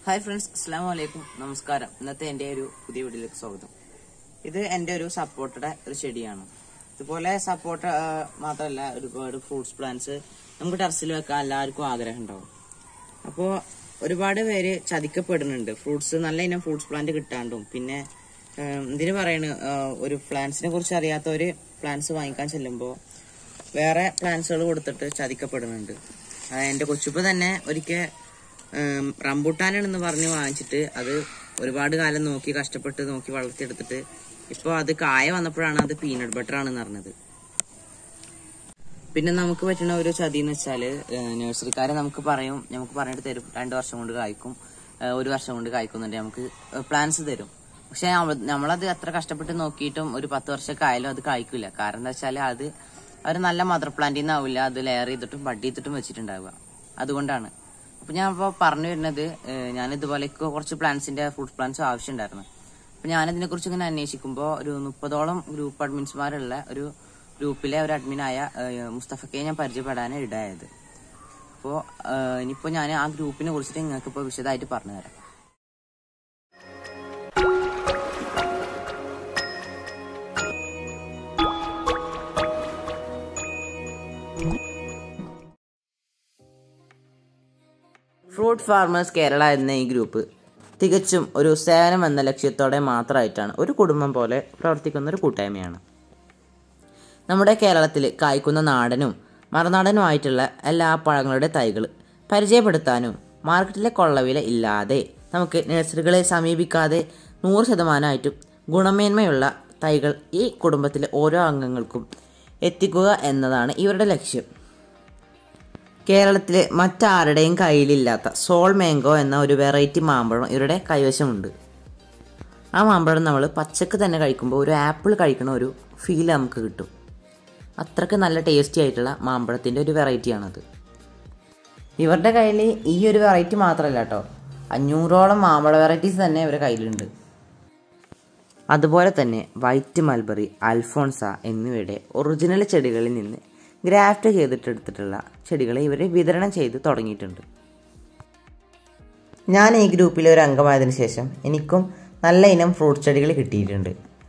hi friends അസ്സാം വലൈക്കും നമസ്കാരം ഇന്നത്തെ എൻ്റെ ഒരു പുതിയ വീഡിയോയിലേക്ക് സ്വാഗതം ഇത് എൻ്റെ ഒരു സപ്പോർട്ടയുടെ ഒരു ചെടിയാണ് ഇതുപോലെ സപ്പോർട്ട മാത്രമല്ല ഒരുപാട് ഫ്രൂട്ട്സ് പ്ലാന്റ്സ് നമുക്ക് ടെറസിൽ വെക്കാൻ എല്ലാവർക്കും ആഗ്രഹം ഉണ്ടാവും അപ്പോൾ ഒരുപാട് പേര് ചതിക്കപ്പെടുന്നുണ്ട് ഫ്രൂട്ട്സ് നല്ല ഇനം ഫ്രൂട്ട്സ് പ്ലാന്റ് കിട്ടാണ്ടും പിന്നെ ഏം, ഇതിന് പറയണ ഒരു പ്ലാന്റ്സിനെ കുറിച്ച് അറിയാത്തവര് പ്ലാന്റ്സ് വാങ്ങിക്കാൻ ചെല്ലുമ്പോൾ വേറെ പ്ലാന്റ്സുകൾ കൊടുത്തിട്ട് ചതിക്കപ്പെടുന്നുണ്ട് ആ, എൻ്റെ കൊച്ചുപ്പ തന്നെ ഒരിക്കൽ റംബൂട്ടാനാണെന്ന് പറഞ്ഞ് വാങ്ങിച്ചിട്ട് അത് ഒരുപാട് കാലം നോക്കി കഷ്ടപ്പെട്ട് നോക്കി വളർത്തിയെടുത്തിട്ട് ഇപ്പോൾ അത് കായ വന്നപ്പോഴാണ് അത് പീനട്ട് ബട്ടർ ആണെന്ന് അറിഞ്ഞത് പിന്നെ നമുക്ക് പറ്റുന്ന ഒരു ചതി എന്ന് വെച്ചാല് നഴ്സറിക്കാരെ നമുക്ക് പറയും നമുക്ക് പറഞ്ഞിട്ട് തരും രണ്ടു വർഷം കൊണ്ട് കായ്ക്കും ഏഹ് ഒരു വർഷം കൊണ്ട് കായ്ക്കുന്നുണ്ട് നമുക്ക് പ്ലാൻസ് തരും പക്ഷെ അവ- നമ്മളത് എത്ര കഷ്ടപ്പെട്ട് നോക്കിയിട്ടും ഒരു പത്ത് വർഷമൊക്കെ ആയാലും അത് കായ്ക്കില്ല കാരണം എന്താ വെച്ചാൽ അത് അവർ നല്ല മദർ പ്ലാന്റിൽ നിന്നാവില്ല അത് ലെയർ ചെയ്തിട്ടും ബഡ് ചെയ്തിട്ടും വെച്ചിട്ടുണ്ടാവുക അതുകൊണ്ടാണ് അപ്പൊ ഞാൻ ഇപ്പോൾ പറഞ്ഞു വരുന്നത് ഏഹ് ഞാൻ ഇതുപോലെ കുറച്ച് പ്ലാന്റ്സിന്റെ ഫ്രൂട്ട് പ്ലാന്റ്സ് ആവശ്യമുണ്ടായിരുന്നു അപ്പൊ ഞാൻ ഇതിനെ കുറിച്ച് ഇങ്ങനെ അന്വേഷിക്കുമ്പോൾ ഒരു മുപ്പതോളം ഗ്രൂപ്പ് അഡ്മിൻസ്മാരുള്ള ഒരു ഗ്രൂപ്പിലെ ഒരു അഡ്മിനായ ഏഹ്, മുസ്തഫക്കെ ഞാൻ പരിചയപ്പെടാൻ ഇടയായത് അപ്പോൾ ഇനിയിപ്പോൾ ഞാൻ ആ ഗ്രൂപ്പിനെ കുറിച്ചിട്ട് നിങ്ങൾക്ക് ഇപ്പോൾ വിശദമായിട്ട് പറഞ്ഞു തരാം ഫ്രൂട്ട് ഫാർമേഴ്സ് കേരള എന്ന ഈ ഗ്രൂപ്പ് തികച്ചും ഒരു സേവനം എന്ന ലക്ഷ്യത്തോടെ മാത്രമായിട്ടാണ് ഒരു കുടുംബം പോലെ പ്രവർത്തിക്കുന്ന ഒരു കൂട്ടായ്മയാണ് നമ്മുടെ കേരളത്തിൽ കായ്ക്കുന്ന നാടനും മറുനാടനുമായിട്ടുള്ള എല്ലാ പഴങ്ങളുടെ തൈകൾ പരിചയപ്പെടുത്താനും മാർക്കറ്റിലെ കൊള്ളവില ഇല്ലാതെ നമുക്ക് നഴ്സറികളെ സമീപിക്കാതെ നൂറ് ശതമാനമായിട്ടും ഗുണമേന്മയുള്ള തൈകൾ ഈ കുടുംബത്തിലെ ഓരോ അംഗങ്ങൾക്കും എത്തിക്കുക എന്നതാണ് ഇവരുടെ ലക്ഷ്യം കേരളത്തിലെ മറ്റാരുടെയും കയ്യിലില്ലാത്ത സോൾ മാംഗോ എന്ന ഒരു വെറൈറ്റി മാമ്പഴം ഇവരുടെ കൈവശമുണ്ട് ആ മാമ്പഴം നമ്മൾ പച്ചക്ക് തന്നെ കഴിക്കുമ്പോൾ ഒരു ആപ്പിൾ കഴിക്കണ ഒരു ഫീൽ നമുക്ക് കിട്ടും അത്രക്ക് നല്ല ടേസ്റ്റി ആയിട്ടുള്ള മാമ്പഴത്തിൻ്റെ ഒരു വെറൈറ്റിയാണത് ഇവരുടെ കയ്യിൽ ഈ ഒരു വെറൈറ്റി മാത്രമല്ല കേട്ടോ അഞ്ഞൂറോളം മാമ്പഴ വെറൈറ്റീസ് തന്നെ ഇവരുടെ കയ്യിലുണ്ട് അതുപോലെ തന്നെ വൈറ്റ് മൽബറി അൽഫോൺസ എന്നിവയുടെ ഒറിജിനൽ ചെടികളിൽ നിന്ന് ഗ്രാഫ്റ്റ് ചെയ്തിട്ടെടുത്തിട്ടുള്ള ചെടികളെ ഇവർ വിതരണം ചെയ്ത് തുടങ്ങിയിട്ടുണ്ട് ഞാൻ ഈ ഗ്രൂപ്പിലെ ഒരു അംഗമായതിനു ശേഷം എനിക്കും നല്ല ഇനം ഫ്രൂട്ട് ചെടികൾ കിട്ടിയിട്ടുണ്ട്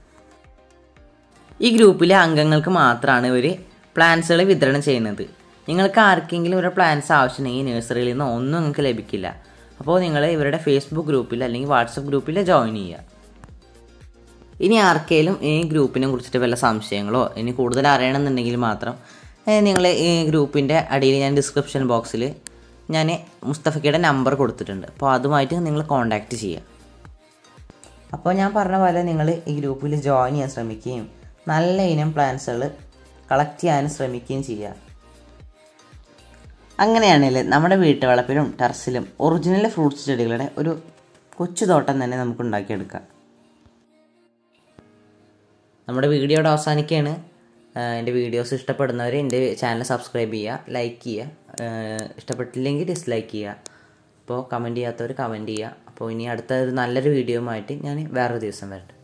ഈ ഗ്രൂപ്പിലെ അംഗങ്ങൾക്ക് മാത്രമാണ് ഇവർ പ്ലാന്റ്സുകൾ വിതരണം ചെയ്യുന്നത് നിങ്ങൾക്ക് ആർക്കെങ്കിലും ഒരു പ്ലാന്റ്സ് ആവശ്യമുണ്ടെങ്കിൽ നഴ്സറിയിൽ നിന്ന് ഒന്നും നിങ്ങൾക്ക് ലഭിക്കില്ല അപ്പോൾ നിങ്ങൾ ഇവരുടെ ഫേസ്ബുക്ക് ഗ്രൂപ്പിൽ അല്ലെങ്കിൽ വാട്സപ്പ് ഗ്രൂപ്പിൽ ജോയിൻ ചെയ്യുക ഇനി ആർക്കെങ്കിലും ഈ ഗ്രൂപ്പിനെ കുറിച്ചിട്ട് വല്ല സംശയങ്ങളോ ഇനി കൂടുതൽ അറിയണമെന്നുണ്ടെങ്കിൽ മാത്രം നിങ്ങൾ ഈ ഗ്രൂപ്പിൻ്റെ അടിയിൽ ഞാൻ ഡിസ്ക്രിപ്ഷൻ ബോക്സിൽ ഞാൻ മുസ്തഫയ്ക്കയുടെ നമ്പർ കൊടുത്തിട്ടുണ്ട് അപ്പോൾ അതുമായിട്ട് നിങ്ങൾ കോൺടാക്റ്റ് ചെയ്യുക അപ്പോൾ ഞാൻ പറഞ്ഞ പോലെ നിങ്ങൾ ഈ ഗ്രൂപ്പിൽ ജോയിൻ ചെയ്യാൻ ശ്രമിക്കുകയും നല്ല ഇനം പ്ലാൻസുകൾ കളക്ട് ചെയ്യാൻ ശ്രമിക്കുകയും ചെയ്യുക അങ്ങനെയാണെങ്കിൽ നമ്മുടെ വീട്ടുവളപ്പിലും ടെറസിലും ഒറിജിനൽ ഫ്രൂട്ട്സ് ചെടികളുടെ ഒരു കൊച്ചു തോട്ടം തന്നെ നമുക്ക് ഉണ്ടാക്കിയെടുക്കാം നമ്മുടെ വീഡിയോയുടെ അവസാനിക്കുകയാണ് ആഹ് എൻ്റെ വീഡിയോസ് ഇഷ്ടപ്പെടുന്നവർ എൻ്റെ ചാനൽ സബ്സ്ക്രൈബ് ചെയ്യുക ലൈക്ക് ചെയ്യുക ആഹ് ഇഷ്ടപ്പെട്ടില്ലെങ്കിൽ ഡിസ്ലൈക്ക് ചെയ്യുക അപ്പോൾ കമൻറ്റ് ചെയ്യാത്തവർ കമൻറ്റ് ചെയ്യുക അപ്പോൾ ഇനി അടുത്ത ഒരു നല്ലൊരു വീഡിയോയുമായിട്ട് ഞാൻ വേറൊരു ദിവസം വരട്ടെ